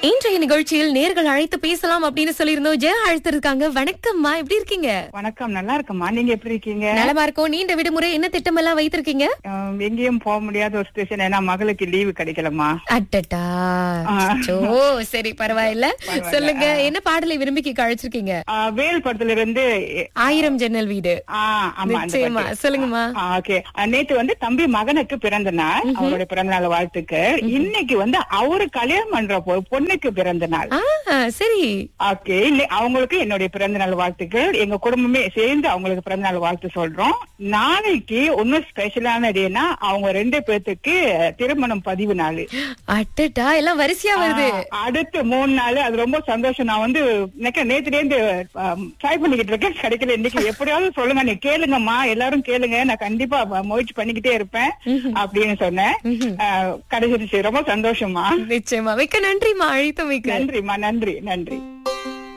இன்றைய நிகழ்ச்சியில் நேர்கள் அழைத்து பேசலாம் அப்படின்னு சொல்லியிருந்தோம் ஜெய அழைத்திருக்காங்க வணக்கம்மா எப்படி இருக்கீங்க வணக்கம் நல்லா இருக்கம்மா நீங்க எப்படி இருக்கீங்க நலமா இருக்கோம் நீண்ட விடுமுறை என்ன திட்டம் எல்லாம் வைத்திருக்கீங்க அஹ், எங்கேயும் போக முடியாத ஒரு சுச்சுவேஷன் ஏன்னா மகளுக்கு லீவு கிடைக்கலம்மா அட்டட்டா ஆ. ஓ சரி பரவாயில்ல சொல்லுங்க என்ன பாடலை விரும்பி கேட்க அழைச்சிருக்கீங்க அஹ், வேல் படத்துல இருந்து ஆயிரம் ஜன்னல் வீடு ஆ, ஆமா அந்த நிச்சயமா பாட்டு. சொல்லுங்கம்மா ஆ, ஓகே அஹ், நேத்து வந்து தம்பி மகனுக்கு பிறந்த நாள் அவருடைய பிறந்த நாள் வாழ்த்துக்கு இன்னைக்கு வந்து அவரு கல்யாணம் பண்ற பொ- பொண்ணுக்கு பிறந்த நாள் ஆ சரி ஓகே இல்ல அவங்களுக்கு என்னுடைய பிறந்த நாள் வாழ்த்துக்கள் எங்க குடும்பமே சேர்ந்து அவங்களுக்கு பிறந்த நாள் வாழ்த்து சொல்றோம் நாளைக்கு இன்னும் ஸ்பெஷலான டேனா அவங்க ரெண்டு பேர்த்துக்கு திருமணம் பதிவு நாள் அட்டட்டா எல்லாம் வரிசையா வருது ஆ, அடுத்து மூணு நாள் அது ரொம்ப சந்தோஷம் நான் வந்து எனக்கு நேத்துல இருந்து ட்ரை பண்ணிக்கிட்டு இருக்கேன் கிடைக்கல இன்னைக்கு எப்படியாவது சொல்லுங்க நீ கேளுங்கம்மா எல்லாரும் கேளுங்க நான் கண்டிப்பா ம- முயற்சி பண்ணிக்கிட்டே இருப்பேன் அப்படின்னு சொன்னேன் ஆ, கிடைச்சிருச்சு ரொம்ப சந்தோஷமா நிச்சயமா மிக்க நன்றிமா அழைத்து மிக்க நன்றிம்மா நன்றி நன்றி